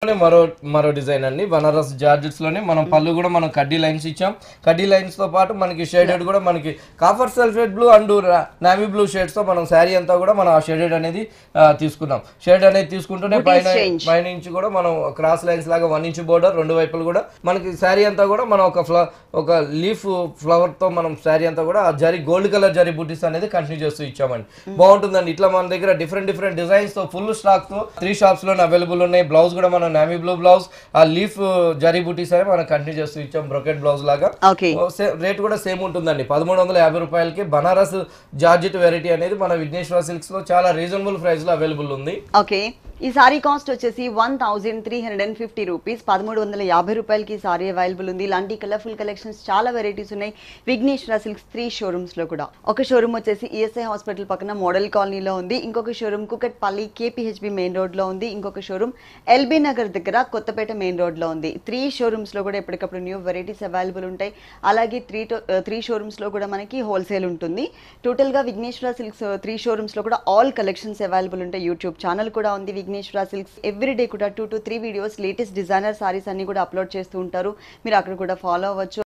లోనే మరో మరో డిజైన్ అండి బనారస్ జార్జెట్స్ లోనే మనం పళ్ళు కూడా మనం కడ్డీ లైన్స్ ఇచ్చాం కడ్డీ లైన్స్ తో పాటు మనకి షేడెడ్ కూడా మనకి copper sulphate blue and navy blue shades తో మనం శారీ అంతా కూడా మనం ఆ షేడెడ్ అనేది ఆ, తీసుకున్నాం షేడ్ అనేది తీసుకుంటూనే పైన change. పైన నుంచి కూడా మనం క్రాస్ లైన్స్ లాగా వన్ ఇంచ్ బోర్డర్ రెండు వైపులు కూడా మనకి శారీ అంతా కూడా మనం ఒక ఫ్ల ఒక లీఫ్ ఫ్లవర్ తో మనం శారీ అంతా కూడా ఆ జరీ గోల్డ్ కలర్ జరీ బుటీస్ అనేది కంటిన్యూ చేస్తూ ఇచ్చామండి బాగుంటుందండి ఇట్లా మన దగ్గర డిఫరెంట్ డిఫరెంట్ డిజైన్స్ తో ఫుల్ స్టాక్ తో త్రీ షాప్స్ లోనే అవైలబుల్ ఉన్నాయి బ్లౌజ్ కూడా మనం నామీ బ్లూ బ్లౌజ్ ఆ లీఫ్ జరీ బుటీస్ అనేది మనం కంటిన్యూ చేస్తూ ఇచ్చాం బ్రొకెట్ బ్లౌజ్ లాగా ఓకే రేట్ కూడా సేమ్ ఉంటుందండి పదమూడు వందల యాభై రూపాయలకి బనారస్ జార్జెట్ వెరైటీ అనేది మన విఘ్నేశ్వర సిల్క్స్ లో చాలా రీజనబుల్ ప్రైస్ లో అవైలబుల్ ఉంది ఓకే ఈ సారీ కాస్ట్ వచ్చేసి one thousand three hundred and fifty rupees పదమూడు వందల యాభై రూపాయలకి ఈ సారీ అవైలబుల్ ఉంది ఇలాంటి కలర్ఫుల్ కలెక్షన్స్ చాలా వెరైటీస్ ఉన్నాయి విఘ్నేశ్వర సిల్క్స్ త్రీ షోరూమ్స్ లో కూడా ఒక షోరూమ్ వచ్చేసి ఈఎస్ఐ హాస్పిటల్ పక్కన మోడల్ కాలనీలో ఉంది ఇంకొక showroom Kukatpally KPHB main road లో ఉంది ఇంకొక షోరూమ్ ఎల్బీ నగర్ దగ్గర కొత్తపేట మెయిన్ రోడ్ లో ఉంది త్రీ షోరూమ్స్ లో కూడా ఎప్పటికప్పుడు న్యూ వెరైటీస్ అవైలబుల్ ఉంటాయి అలాగే త్రీ త్రీ షోరూమ్స్ లో కూడా మనకి హోల్సేల్ ఉంటుంది టోటల్ గా విఘ్నేశ్వర సిల్క్స్ త్రీ షోరూమ్స్ లో కూడా ఆల్ కలెక్షన్స్ అవైలబుల్ ఉంటాయి యూట్యూబ్ ఛానల్ కూడా ఉంది విఘ్నేశ్వర సిల్క్స్ ఎవ్రీ డే కూడా two to three videos latest designer sarees అన్ని కూడా అప్లోడ్ చేస్తూ ఉంటారు మీరు అక్కడ కూడా ఫాలో అవ్వచ్చు